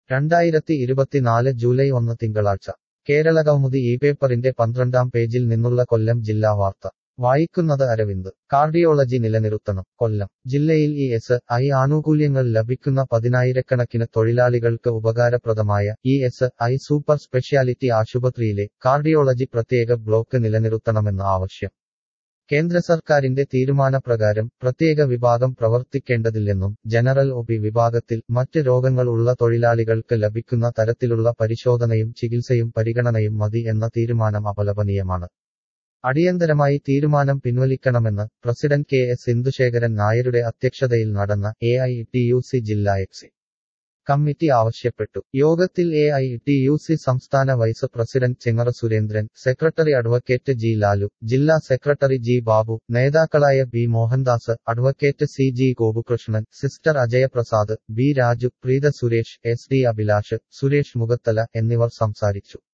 രണ്ടായിരത്തി ഇരുപത്തിനാല് ജൂലൈ ഒന്ന് തിങ്കളാഴ്ച കേരളകൗമുദി ഈ പേപ്പറിന്റെ പന്ത്രണ്ടാം പേജിൽ നിന്നുള്ള കൊല്ലം ജില്ലാ വാർത്ത വായിക്കുന്നത് അരവിന്ദ് കാർഡിയോളജി നിലനിർത്തണം കൊല്ലം ജില്ലയിൽ ഇ എസ് ഐ ആനുകൂല്യങ്ങൾ ലഭിക്കുന്ന പതിനായിരക്കണക്കിന് തൊഴിലാളികൾക്ക് ഉപകാരപ്രദമായ E S I super speciality ആശുപത്രിയിലെ കാർഡിയോളജി പ്രത്യേക ബ്ലോക്ക് നിലനിർത്തണമെന്ന് ആവശ്യം കേന്ദ്ര സർക്കാരിന്റെ തീരുമാനപ്രകാരം പ്രത്യേക വിഭാഗം പ്രവർത്തിക്കേണ്ടതില്ലെന്നും ജനറൽ ഒപി വിഭാഗത്തിൽ മറ്റ് രോഗങ്ങൾ ഉള്ള തൊഴിലാളികൾക്ക് ലഭിക്കുന്ന തരത്തിലുള്ള പരിശോധനയും ചികിത്സയും പരിഗണനയും മതി എന്ന തീരുമാനം അപലപനീയമാണ് അടിയന്തരമായി തീരുമാനം പിൻവലിക്കണമെന്ന് പ്രസിഡന്റ് കെ എസ് ഇന്ദുശേഖരൻ നായരുടെ അധ്യക്ഷതയിൽ നടന്ന A I T U C ജില്ലാ എക്സി കമ്മിറ്റി ആവശ്യപ്പെട്ടു യോഗത്തിൽ A I T U C സംസ്ഥാന vice president Chengara Surendran secretary advocate G Lalu ജില്ലാ സെക്രട്ടറി ജി ബാബു നേതാക്കളായ B Mohandas advocate C G Gopukrishnan sister Ajayaprasad B Raju Preetha Suresh S D Abhilash Suresh Mukhathala എന്നിവർ സംസാരിച്ചു